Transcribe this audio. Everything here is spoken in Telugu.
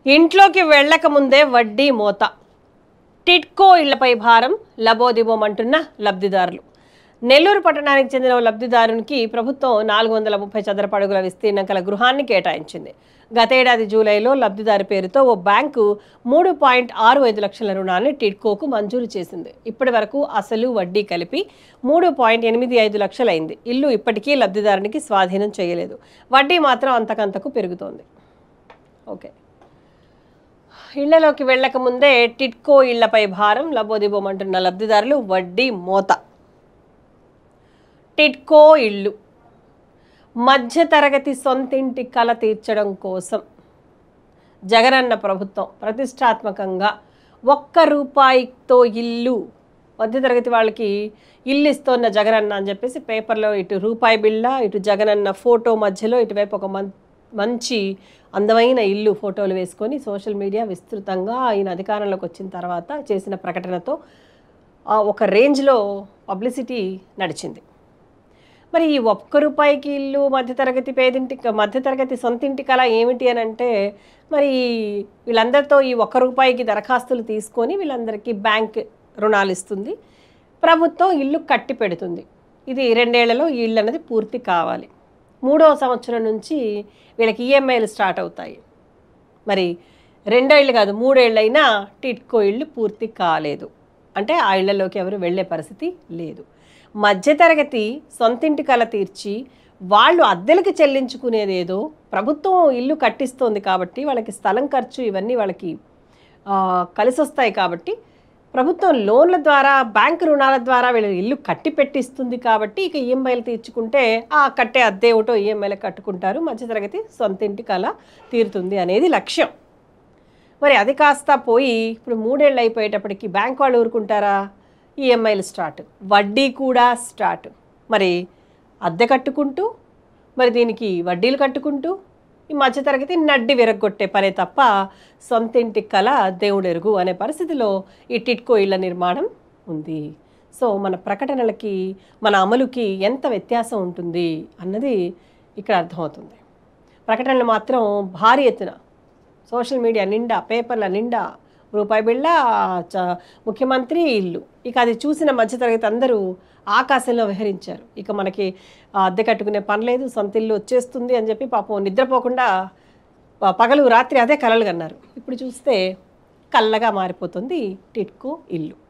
ఇంట్లోకి వెళ్ళక ముందే వడ్డీ మోత టిట్కో ఇళ్లపై భారం లబోదిబోమంటున్న లబ్ధిదారులు నెల్లూరు పట్టణానికి చెందిన ఓ లబ్ధిదారునికి ప్రభుత్వం నాలుగు వందల ముప్పై చదరపు అడుగుల విస్తీర్ణం గల గృహాన్ని కేటాయించింది గతేడాది జూలైలో లబ్ధిదారు పేరుతో ఓ బ్యాంకు మూడు పాయింట్ ఆరు ఐదు లక్షల రుణాన్ని టిడ్కోకు మంజూరు చేసింది ఇప్పటి వరకు అసలు వడ్డీ కలిపి మూడు పాయింట్ ఎనిమిది ఐదు లక్షలైంది ఇల్లు ఇప్పటికీ లబ్ధిదారునికి స్వాధీనం చేయలేదు వడ్డీ మాత్రం అంతకంతకు పెరుగుతోంది ఓకే ఇళ్లలోకి వెళ్ళక ముందే టిట్కో ఇళ్లపై భారం లబోదిబోమంటున్న లబ్ధిదారులు వడ్డీ మోత టిట్కో ఇళ్ళు మధ్యతరగతి సొంతింటి కల తీర్చడం కోసం జగనన్న ప్రభుత్వం ప్రతిష్టాత్మకంగా ఒక్క రూపాయితో ఇల్లు మధ్యతరగతి వాళ్ళకి ఇల్లు ఇస్తున్న జగనన్న అని చెప్పేసి పేపర్లో ఇటు రూపాయి బిళ్ళ ఇటు జగనన్న ఫోటో మధ్యలో ఇటువైపు ఒక మం మంచి అందమైన ఇల్లు ఫోటోలు వేసుకొని సోషల్ మీడియా విస్తృతంగా ఆయన అధికారంలోకి వచ్చిన తర్వాత చేసిన ప్రకటనతో ఆ ఒక రేంజ్లో పబ్లిసిటీ నడిచింది మరి ఈ ఒక్క రూపాయికి ఇల్లు మధ్యతరగతి పేదింటి మధ్యతరగతి సొంతింటి కళ ఏమిటి అని అంటే మరి వీళ్ళందరితో ఈ ఒక్క రూపాయికి దరఖాస్తులు తీసుకొని వీళ్ళందరికీ బ్యాంక్ రుణాలు ఇస్తుంది ప్రభుత్వం ఇల్లు కట్టి పెడుతుంది ఇది రెండేళ్లలో ఈ ఇల్లు అనేది పూర్తి కావాలి మూడవ సంవత్సరం నుంచి వీళ్ళకి ఈఎంఐలు స్టార్ట్ అవుతాయి మరి రెండేళ్ళు కాదు మూడేళ్ళైనా టిట్కో ఇళ్ళు పూర్తి కాలేదు అంటే ఆ ఇళ్లలోకి ఎవరు వెళ్ళే పరిస్థితి లేదు మధ్యతరగతి సొంతింటి కల తీర్చి వాళ్ళు అద్దెలకి చెల్లించుకునేదేదో ప్రభుత్వం ఇల్లు కట్టిస్తోంది కాబట్టి వాళ్ళకి స్థలం ఖర్చు ఇవన్నీ వాళ్ళకి ఆ, కలిసి వస్తాయి కాబట్టి ప్రభుత్వం లోన్ల ద్వారా బ్యాంకు రుణాల ద్వారా వీళ్ళ ఇల్లు కట్టి పెట్టిస్తుంది కాబట్టి ఇక ఈఎంఐలు తీర్చుకుంటే ఆ కట్టే అద్దె ఒకటో ఈఎంఐలు కట్టుకుంటారు మధ్యతరగతి సొంతింటి కళ తీరుతుంది అనేది లక్ష్యం మరి అది కాస్త పోయి ఇప్పుడు మూడేళ్ళు అయిపోయేటప్పటికి బ్యాంక్ వాళ్ళు ఊరుకుంటారా ఈఎంఐలు స్టార్ట్ వడ్డీ కూడా స్టార్ట్ మరి అద్దె కట్టుకుంటూ మరి దీనికి వడ్డీలు కట్టుకుంటూ ఈ మధ్యతరగతి నడ్డి విరగొట్టే పనే తప్ప సొంతింటి కళ దేవుడెరుగు అనే పరిస్థితిలో ఈ టిట్కో ఇళ్ల నిర్మాణం ఉంది సో మన ప్రకటనలకి మన అమలుకి ఎంత వ్యత్యాసం ఉంటుంది అన్నది ఇక్కడ అర్థమవుతుంది ప్రకటనలు మాత్రం భారీ ఎత్తున సోషల్ మీడియా నిండా పేపర్ల నిండా రూపాయి బిళ్ళ చ- ముఖ్యమంత్రి ఇల్లు ఇక అది చూసిన మధ్యతరగతి అందరూ ఆకాశంలో విహరించారు ఇక మనకి ఆ, అద్దె కట్టుకునే పని లేదు సొంత ఇల్లు వచ్చేస్తుంది అని చెప్పి పాపం నిద్రపోకుండా ప- పగలు రాత్రి అదే కలలు కన్నారు ఇప్పుడు చూస్తే కళ్ళగా మారిపోతుంది టిట్కో ఇల్లు